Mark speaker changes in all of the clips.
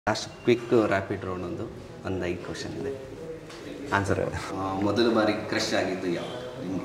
Speaker 1: Last quick rapid round ಒಂದು ಒಂದು ಐದು ಕ್ವಶನ್ ಇದೆ ಆನ್ಸರ್ ಮೊದಲ ಬಾರಿ ಕ್ರಶ್ ಆಗಿದ್ದು ಯಾವುದು ನಿಮಗೆ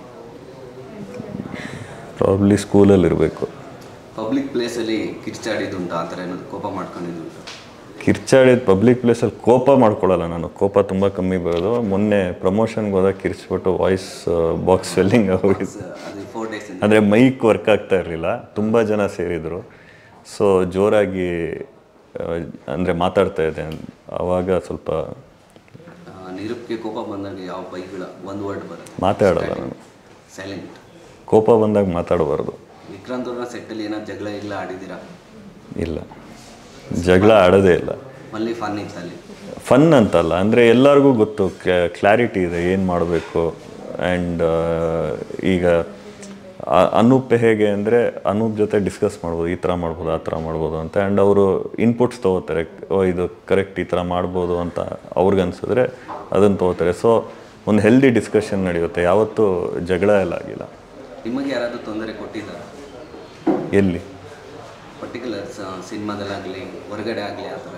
Speaker 2: ಪ್ರಾಬ್ಲಿ ಸ್ಕೂಲಲ್ಲಿ ಇರಬೇಕು
Speaker 1: ಪಬ್ಲಿಕ್ ಪ್ಲೇಸಲ್ಲಿ ಕಿರ್ಚಾಡಿದ್ದುಂಟು ಆ ಥರ ಏನಾದ್ರು ಕೋಪ ಮಾಡ್ಕೊಂಡಿದ್ದುಂಟು
Speaker 2: ಕಿರ್ಚಾಡಿದ ಪಬ್ಲಿಕ್ ಪ್ಲೇಸಲ್ಲಿ ಕೋಪ ಮಾಡ್ಕೊಳ್ಳಲ್ಲ ನಾನು ಕೋಪ ತುಂಬ ಕಮ್ಮಿ ಬರೋದು ಮೊನ್ನೆ ಪ್ರಮೋಷನ್ಗೆ ಹೋದಾಗ ಕಿರ್ಚ್ಬಿಟ್ಟು ವಾಯ್ಸ್ ಬಾಕ್ಸ್ ಸ್ವೆಲ್ಲಿಂಗ್ ಆಗೋಗಿತ್ತು
Speaker 1: ಅದು ಫೋರ್ ಡೇಸ್
Speaker 2: ಅಂದರೆ ಮೈಕ್ ವರ್ಕ್ ಆಗ್ತಾ ಇರಲಿಲ್ಲ ತುಂಬ ಜನ ಸೇರಿದರು ಸೊ ಜೋರಾಗಿ ಅಂದರೆ ಮಾತಾಡ್ತಾ ಇದ್ದೆ ಆವಾಗ ಸ್ವಲ್ಪ
Speaker 1: ನಿರೂಪ್ಗೆ ಕೋಪ ಬಂದಾಗ ಯಾವ ಬೈಕ್ಗಳ ಒಂದು ವರ್ಡ್ ಬರುತ್ತೆ
Speaker 2: ಮಾತಾಡಲ್ಲ ನಾನು
Speaker 1: ಸೈಲೆಂಟ್
Speaker 2: ಕೋಪ ಬಂದಾಗ ಮಾತಾಡಬಾರ್ದು
Speaker 1: ವಿಕ್ರಾಂತ್ ಅವ್ರನ್ನ ಸೆಟ್ಟಲ್ಲಿ ಏನಾದ್ರು ಜಗಳ ಇಲ್ಲ ಆಡಿದ್ದೀರಾ
Speaker 2: ಇಲ್ಲ ಜಗಳ ಆಡೋದೇ ಇಲ್ಲ
Speaker 1: ಮಲ್ಲಿ ಫನ್ ಇತ್ತು ಅಲ್ಲಿ
Speaker 2: ಫನ್ ಅಂತಲ್ಲ ಅಂದರೆ ಎಲ್ಲರಿಗೂ ಗೊತ್ತು ಕ್ಲಾರಿಟಿ ಇದೆ ಏನು ಮಾಡಬೇಕು ಆ್ಯಂಡ್ ಈಗ ಆ- ಅನೂಪ್ ಹೇಗೆ ಅಂದರೆ ಅನೂಪ್ ಜೊತೆ ಡಿಸ್ಕಸ್ ಮಾಡ್ಬೋದು ಈ ಥರ ಮಾಡ್ಬೋದು ಆ ಥರ ಮಾಡ್ಬೋದು ಅಂತ ಆ್ಯಂಡ್ ಅವರು ಇನ್ಪುಟ್ಸ್ ತೊಗೋತಾರೆ ಓ ಇದು ಕರೆಕ್ಟ್ ಈ ಥರ ಮಾಡ್ಬೋದು ಅಂತ ಅವ್ರಿಗೆ ಅನ್ಸಿದ್ರೆ ಅದನ್ನು ತೊಗೋತಾರೆ ಸೊ ಒಂದು ಹೆಲ್ದಿ ಡಿಸ್ಕಷನ್ ನಡೆಯುತ್ತೆ ಯಾವತ್ತೂ ಜಗಳ ಎಲ್ಲ ಆಗಿಲ್ಲ
Speaker 1: ನಿಮಗೆ ಯಾರಾದರೂ ತೊಂದರೆ ಕೊಟ್ಟಿದ್ದಾರೆ
Speaker 2: ಎಲ್ಲಿ
Speaker 1: ಪರ್ಟಿಕ್ಯುಲರ್ ಸಿನಿಮಾದಲ್ಲಾಗಲಿ ಹೊರಗಡೆ ಆಗಲಿ ಆ ಥರ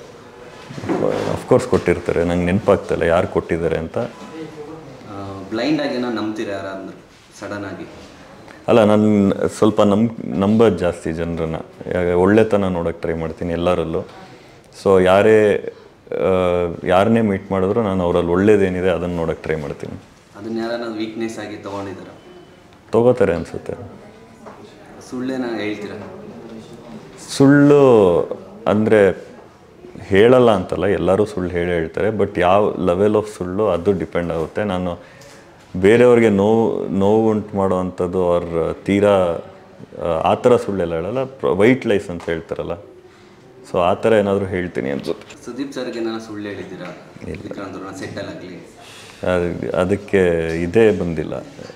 Speaker 2: ಅಫ್ಕೋರ್ಸ್ ಕೊಟ್ಟಿರ್ತಾರೆ ನಂಗೆ ನೆನಪಾಗ್ತಲ್ಲ ಯಾರು ಕೊಟ್ಟಿದ್ದಾರೆ ಅಂತ
Speaker 1: ಬ್ಲೈಂಡ್ ಆಗಿ ಏನೋ ನಂಬ್ತೀರಾ ಯಾರಾದ್ರು ಸಡನ್ ಆಗಿ
Speaker 2: ಅಲ್ಲ ನಾನು ಸ್ವಲ್ಪ ನಮ್ ನಂಬೋದು ಜಾಸ್ತಿ ಜನರನ್ನ ಒಳ್ಳೆತನ ನೋಡೋಕ್ಕೆ ಟ್ರೈ ಮಾಡ್ತೀನಿ ಎಲ್ಲರಲ್ಲೂ ಸೊ ಯಾರೇ ಆ, ಯಾರನ್ನೇ ಮೀಟ್ ಮಾಡಿದ್ರು ನಾನು ಅವರಲ್ಲಿ ಒಳ್ಳೇದೇನಿದೆ ಅದನ್ನು ನೋಡೋಕ್ಕೆ ಟ್ರೈ ಮಾಡ್ತೀನಿ
Speaker 1: ಅದನ್ನ ಯಾರನ್ನ ವೀಕ್ನೆಸ್ ಆಗಿ ತೊಗೊಂಡಿದ್ದೀರಾ
Speaker 2: ತಗೋತಾರೆ ಅನಿಸುತ್ತೆ
Speaker 1: ಸುಳ್ಳೇನ ಹೇಳ್ತೀರಾ
Speaker 2: ಸುಳ್ಳು ಅಂದರೆ ಹೇಳಲ್ಲ ಅಂತಲ್ಲ ಎಲ್ಲರೂ ಸುಳ್ಳು ಹೇಳಿ ಹೇಳ್ತಾರೆ ಬಟ್ ಯಾವ ಲೆವೆಲ್ ಆಫ್ ಸುಳ್ಳು ಅದು ಡಿಪೆಂಡ್ ಆಗುತ್ತೆ ನಾನು ಬೇರೆಯವ್ರಿಗೆ ನೋವು ನೋವು ಉಂಟು ಮಾಡೋವಂಥದ್ದು ಅವ್ರ ತೀರಾ ಆ, ಆ ಥರ ಸುಳ್ಳೆಲ್ಲ ಹೇಳಲ್ಲ ವೈಟ್ ಲೈಸ್ ಅಂತ ಹೇಳ್ತಾರಲ್ಲ ಸೊ ಆ ಥರ ಏನಾದರೂ ಹೇಳ್ತೀನಿ ಅನ್ಸುತ್ತೆ
Speaker 1: ಸುದೀಪ್ ಸರ್ಗೆ ನಾನು ಸುಳ್ಳು ಹೇಳಿದ್ದೀರಾ ವಿಕ್ರಾಂತ್ ಅವ್ರನ್ನ ಸೆಟ್ಟಲ್ಲಾಗಲಿ
Speaker 2: ಅದ್- ಅದಕ್ಕೆ ಇದೇ ಬಂದಿಲ್ಲ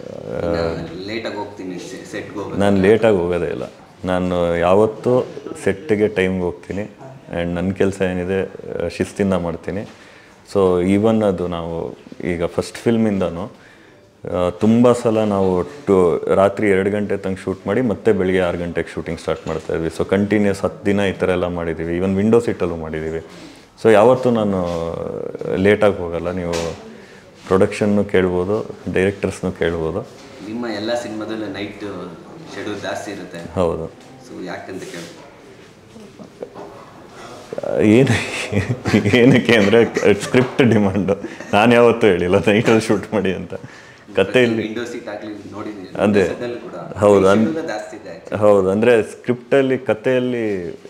Speaker 1: ಲೇಟಾಗಿ ಹೋಗ್ತೀನಿ ಸೆಟ್ಗೆ ಹೋಗೋದು
Speaker 2: ನಾನು ಲೇಟಾಗಿ ಹೋಗೋದೇ ಇಲ್ಲ ನಾನು ಯಾವತ್ತೂ ಸೆಟ್ಟಿಗೆ ಟೈಮ್ಗೆ ಹೋಗ್ತೀನಿ ಆ್ಯಂಡ್ ನನ್ನ ಕೆಲಸ ಏನಿದೆ ಆ, ಶಿಸ್ತಿಂದ ಮಾಡ್ತೀನಿ ಸೊ ಈವನ್ ಅದು ನಾವು ಈಗ ಫಸ್ಟ್ ಫಿಲ್ಮಿಂದನೂ ತುಂಬ ಸಲ ನಾವು ಟು ರಾತ್ರಿ ಎರಡು ಗಂಟೆ ತನಕ ಶೂಟ್ ಮಾಡಿ ಮತ್ತೆ ಬೆಳಿಗ್ಗೆ ಆರು ಗಂಟೆಗೆ ಶೂಟಿಂಗ್ ಸ್ಟಾರ್ಟ್ ಮಾಡ್ತಾ ಇದ್ವಿ ಸೊ ಕಂಟಿನ್ಯೂಸ್ ಹತ್ತು ದಿನ ಈ ಥರ ಎಲ್ಲ ಮಾಡಿದ್ದೀವಿ ಈವನ್ ವಿಂಡೋ ಸೀಟಲ್ಲೂ ಮಾಡಿದ್ದೀವಿ ಸೊ ಯಾವತ್ತೂ ನಾನು ಲೇಟಾಗಿ ಹೋಗಲ್ಲ ನೀವು ಪ್ರೊಡಕ್ಷನ್ನು ಕೇಳ್ಬೋದು ಡೈರೆಕ್ಟರ್ಸ್ನು ಕೇಳ್ಬೋದು
Speaker 1: ನಿಮ್ಮ ಎಲ್ಲ ಸಿನಿಮಾದಲ್ಲೂ ನೈಟ್ ಶೆಡ್ಯೂಲ್ ಜಾಸ್ತಿ ಇರುತ್ತೆ
Speaker 2: ಹೌದು
Speaker 1: ಸೊ ಯಾಕಂತ ಕೇಳಿ
Speaker 2: ಏನು ಏನಕ್ಕೆ ಅಂದರೆ ಸ್ಕ್ರಿಪ್ಟ್ ಡಿಮಾಂಡು ನಾನು ಯಾವತ್ತೂ ಹೇಳಿಲ್ಲ ನೈಟಲ್ಲಿ ಶೂಟ್ ಮಾಡಿ ಅಂತ ಕಥೆಯಲ್ಲಿ
Speaker 1: ವಿಂಡೋ ಸೀಟ್ ಆಗಲಿ ನೋಡಿದ್ದೀನಿ
Speaker 2: ಅದೇ.
Speaker 1: ಸೆಟ್ಟಲ್ಲಿ ಕೂಡ
Speaker 2: ಹೌದು, ಅನ್-
Speaker 1: schedule ಜಾಸ್ತಿ ಇದೆ
Speaker 2: ಹೌದು ಅಂದರೆ ಸ್ಕ್ರಿಪ್ಟಲ್ಲಿ ಕಥೆಯಲ್ಲಿ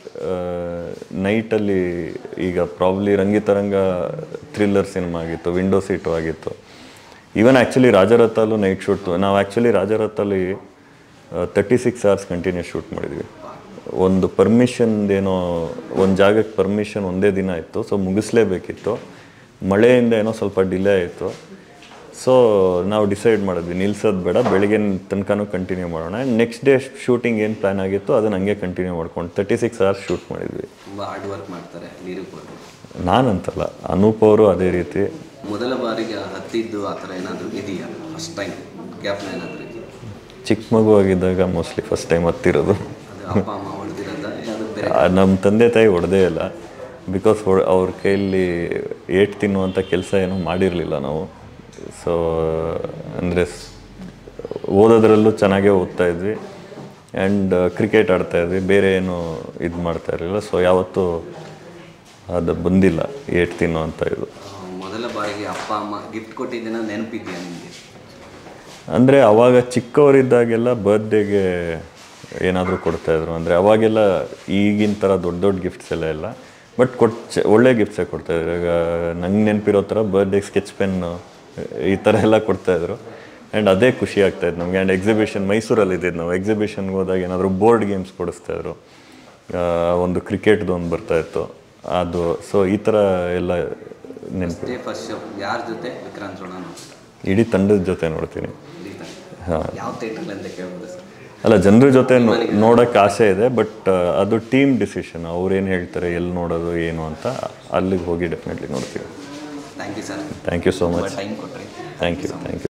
Speaker 2: ನೈಟಲ್ಲಿ ಈಗ ಪ್ರಾಬ್ಲಿ ರಂಗಿತರಂಗ ಥ್ರಿಲ್ಲರ್ ಸಿನಿಮಾ ಆಗಿತ್ತು ವಿಂಡೋ ಸೀಟು ಆಗಿತ್ತು ಈವನ್ ಆ್ಯಕ್ಚುಲಿ ರಾಜರಥಲ್ಲೂ ನೈಟ್ ಶೂಟ್ ನಾವು ಆ್ಯಕ್ಚುಲಿ ರಾಜರಥಲ್ಲಿ thirty six hours continuous shoot ಮಾಡಿದ್ವಿ ಒಂದು ಪರ್ಮಿಷನ್ ಏನೋ ಒಂದು ಜಾಗಕ್ಕೆ ಪರ್ಮಿಷನ್ ಒಂದೇ ದಿನ ಇತ್ತು ಸೊ ಮುಗಿಸ್ಲೇಬೇಕಿತ್ತು ಮಳೆಯಿಂದ ಏನೋ ಸ್ವಲ್ಪ ಡಿಲೇ ಆಯಿತು ಸೊ ನಾವು ಡಿಸೈಡ್ ಮಾಡಿದ್ವಿ ನಿಲ್ಸೋದು ಬೇಡ ಬೆಳಗ್ಗೆ ತನಕನೂ ಕಂಟಿನ್ಯೂ ಮಾಡೋಣ ನೆಕ್ಸ್ಟ್ ಡೇ ಶೂಟಿಂಗ್ ಏನು ಪ್ಲ್ಯಾನ್ ಆಗಿತ್ತು ಅದನ್ನ ಹಂಗೆ ಕಂಟಿನ್ಯೂ ಮಾಡ್ಕೊಂಡು ತರ್ಟಿ ಸಿಕ್ಸ್ ಅವರ್ಸ್ ಶೂಟ್ ಮಾಡಿದ್ವಿ
Speaker 1: ತುಂಬ ಹಾರ್ಡ್ ವರ್ಕ್ ಮಾಡ್ತಾರೆ ನಿರೂಪ್ ಅವರು
Speaker 2: ನಾನಂತಲ್ಲ ಅನೂಪ್ ಅವರು ಅದೇ ರೀತಿ
Speaker 1: ಮೊದಲ ಬಾರಿಗೆ ಹತ್ತಿದ್ದು ಆ ಥರ ಏನಾದರೂ ಇದೆಯಾ ಫಸ್ಟ್ ಟೈಮ್ ಗ್ಯಾಪ್ನ ಏನಾದರೂ ಇದೆಯಾ
Speaker 2: ಚಿಕ್ಕ ಮಗು ಆಗಿದ್ದಾಗ ಮೋಸ್ಟ್ಲಿ ಫಸ್ಟ್ ಟೈಮ್ ಹತ್ತಿರೋದು
Speaker 1: ಅದು ಅಪ್ಪ ಅಮ್ಮ ಹೊಡೆದಿರೋದ ಅದು ಬೇರೆ
Speaker 2: ನಮ್ಮ ತಂದೆ ತಾಯಿ ಹೊಡೆದೇ ಇಲ್ಲ ಬಿಕಾಸ್ ಅವ್ರ ಕೈಯಲ್ಲಿ ಏಟ್ ತಿನ್ನುವಂಥ ಕೆಲಸ ಏನೂ ಮಾಡಿರಲಿಲ್ಲ ನಾವು ಸೊ ಅಂದರೆ ಓದೋದ್ರಲ್ಲೂ ಚೆನ್ನಾಗೇ ಓದ್ತಾ ಇದ್ವಿ ಆ್ಯಂಡ್ ಕ್ರಿಕೆಟ್ ಆಡ್ತಾ ಇದ್ವಿ ಬೇರೆ ಏನು ಇದು ಮಾಡ್ತಾ ಇರಲಿಲ್ಲ ಸೊ ಯಾವತ್ತೂ ಅದು ಬಂದಿಲ್ಲ ಏಟ್ ತಿನ್ನುವಂಥ ಇದು
Speaker 1: ಆ, ಮೊದಲ ಬಾರಿಗೆ ಅಪ್ಪ ಅಮ್ಮ ಗಿಫ್ಟ್ ಕೊಟ್ಟಿದ್ದೇನ ನೆನಪಿದ್ಯಾ ನಿಮಗೆ
Speaker 2: ಅಂದರೆ ಅವಾಗ ಚಿಕ್ಕವರಿದ್ದಾಗೆಲ್ಲ ಬರ್ತ್ಡೇಗೆ ಏನಾದರೂ ಕೊಡ್ತಾಯಿದ್ರು ಅಂದರೆ ಅವಾಗೆಲ್ಲ ಈಗಿನ ಥರ ದೊಡ್ಡ ದೊಡ್ಡ ಗಿಫ್ಟ್ಸ್ ಎಲ್ಲ ಇಲ್ಲ ಬಟ್ ಕೊಟ್ ಚ- ಒಳ್ಳೆ ಗಿಫ್ಟ್ಸೇ ಕೊಡ್ತಾಯಿದ್ರು ಈಗ ನಂಗೆ ನೆನಪಿರೋ ಥರ ಬರ್ತ್ಡೇ ಸ್ಕೆಚ್ ಪೆನ್ನು ಈ ಥರ ಎಲ್ಲ ಕೊಡ್ತಾಯಿದ್ರು ಆ್ಯಂಡ್ ಅದೇ ಖುಷಿ ಆಗ್ತಾಯಿತ್ತು ನಮಗೆ ಆ್ಯಂಡ್ ಎಕ್ಸಿಬಿಷನ್ ಮೈಸೂರಲ್ಲಿ ಇದ್ದಿದ್ದು ನಾವು ಎಕ್ಸಿಬಿಷನ್ಗೆ ಹೋದಾಗ ಏನಾದರೂ ಬೋರ್ಡ್ ಗೇಮ್ಸ್ ಕೊಡಿಸ್ತಾಯಿದ್ರು ಆ, ಒಂದು ಕ್ರಿಕೆಟ್ದು ಒಂದು ಬರ್ತಾಯಿತ್ತು ಅದು ಸೊ ಈ ಥರ ಎಲ್ಲ ನೆನಪು
Speaker 1: ಡೇ ಫಸ್ಟ್ ಶೋ ಯಾರ ಜೊತೆ ವಿಕ್ರಾಂತ್ ರೋಣ
Speaker 2: ಇಡೀ ತಂಡದ ಜೊತೆ ನೋಡ್ತೀನಿ ಹಾಂ
Speaker 1: ಯಾವ ಥಿಯೇಟ್ರಲ್ಲಿ ಅಂತ ಕೇಳ್ಬೋದು ಸರ್
Speaker 2: ಅಲ್ಲ ಜನರ ಜೊತೆ ನೋಡೋಕ್ಕೆ ಆಸೆ ಇದೆ ಬಟ್ ಅದು ಟೀಮ್ ಡಿಸಿಷನ್ ಅವ್ರೇನು ಹೇಳ್ತಾರೆ ಎಲ್ಲಿ ನೋಡೋದು ಏನು ಅಂತ ಅಲ್ಲಿಗೆ ಹೋಗಿ ಡೆಫಿನೆಟ್ಲಿ ನೋಡ್ತೀವಿ
Speaker 1: thank you sir
Speaker 2: thank you so much
Speaker 1: time ಕೊಟ್ಟರೆ
Speaker 2: ಥ್ಯಾಂಕ್ ಯು ಥ್ಯಾಂಕ್ ಯು